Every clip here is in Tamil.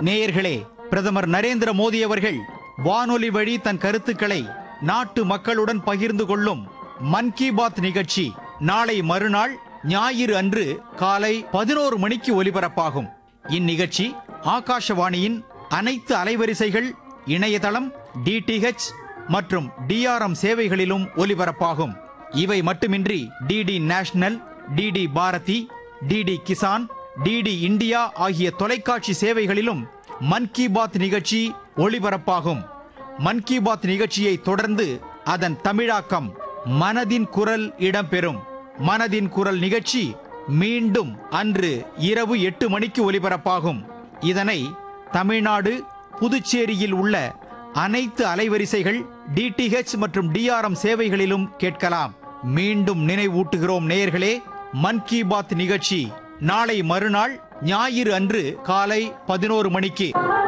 நேயர்களே பிரதமர் நரேந்திர மோடி அவர்கள் வானொலி வழி தன் கருத்துக்களை நாட்டு மக்களுடன் பகிர்ந்து கொள்ளும் மன் கி பாத் நிகழ்ச்சி நாளை மறுநாள் ஞாயிறு அன்று காலை பதினோரு மணிக்கு ஒலிபரப்பாகும் இந்நிகழ்ச்சி ஆகாஷவாணியின் அனைத்து அலைவரிசைகள் இணையதளம் டிடிஹெச் மற்றும் டிஆர்எம் சேவைகளிலும் ஒலிபரப்பாகும் இவை மட்டுமின்றி DD national DD Bharati DD Kisan DD India ஆகிய தொலைக்காட்சி சேவைகளிலும் மன் கி பாத் நிகழ்ச்சி ஒளிபரப்பாகும் மன் கி பாத் நிகழ்ச்சியை தொடர்ந்து அதன் தமிழாக்கம் மனதின் குரல் இடம்பெறும் மனதின் குரல் நிகழ்ச்சி மீண்டும் அன்று இரவு எட்டு மணிக்கு ஒலிபரப்பாகும் இதனை தமிழ்நாடு புதுச்சேரியில் உள்ள அனைத்து அலைவரிசைகள் டிடிஹெச் மற்றும் டிஆர்எம் சேவைகளிலும் கேட்கலாம் மீண்டும் நினைவூட்டுகிறோம் நேயர்களே மன் கி பாத் நிகழ்ச்சி நாளை மறுநாள் ஞாயிறு அன்று காலை பதினோரு மணிக்கு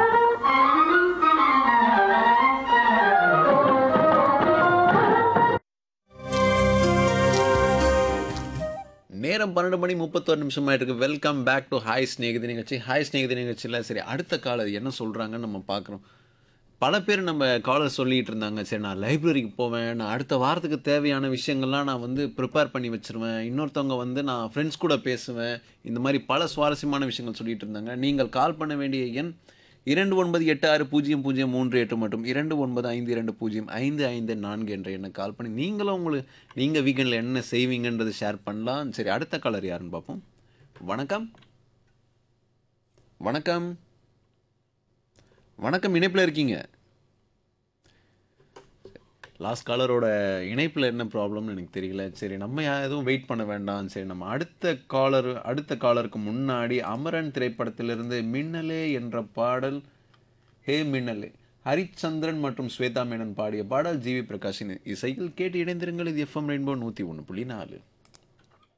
நேரம் பன்னெண்டு மணி முப்பத்தொரு நிமிஷம் ஆயிருக்கு welcome back to hi Snehithi நிகழ்ச்சி ஹாய் ஸ்நேகிதி நிகழ்ச்சியில் சரி அடுத்த காலர் என்ன சொல்கிறாங்கன்னு நம்ம பார்க்குறோம் பல பேர் நம்ம காலர் சொல்லிட்டு இருந்தாங்க சரி நான் லைப்ரரிக்கு போவேன் நான் அடுத்த வாரத்துக்கு தேவையான விஷயங்கள்லாம் நான் வந்து ப்ரிப்பேர் பண்ணி வச்சிருவேன் இன்னொருத்தவங்க வந்து நான் ஃப்ரெண்ட்ஸ் கூட பேசுவேன் இந்த மாதிரி பல சுவாரஸ்யமான விஷயங்கள் சொல்லிட்டு இருந்தாங்க நீங்கள் கால் பண்ண வேண்டிய எண் இரண்டு ஒன்பது எட்டு ஆறு பூஜ்ஜியம் பூஜ்ஜியம் மூன்று எட்டு மற்றும் இரண்டு ஒன்பது ஐந்து இரண்டு பூஜ்ஜியம் ஐந்து ஐந்து நான்கு என்ற எண்ணை கால் பண்ணி நீங்களும் உங்களுக்கு நீங்கள் வீக்கெண்டில் என்ன செய்வீங்கன்றது ஷேர் பண்ணலாம் சரி அடுத்த காலர் யாருன்னு பார்ப்போம் வணக்கம் வணக்கம் வணக்கம் இணைப்பில் இருக்கீங்க லாஸ்ட் காலரோட இணைப்பில் என்ன ப்ராப்ளம்னு எனக்கு தெரியல சரி நம்ம யா- எதுவும் வெயிட் பண்ண வேண்டாம் சரி நம்ம அடுத்த காலர் அடுத்த காலருக்கு முன்னாடி அமரன் திரைப்படத்திலிருந்து மின்னலே என்ற பாடல் ஹே மின்னலே ஹரிச்சந்திரன் மற்றும் ஸ்வேதா மேனன் பாடிய பாடல் ஜிவி பிரகாஷின் இசையில் கேட்டு இணைந்திருங்கள் இது எஃப்எம் ரெயின்போ நூற்றி ஒன்று புள்ளி நாலு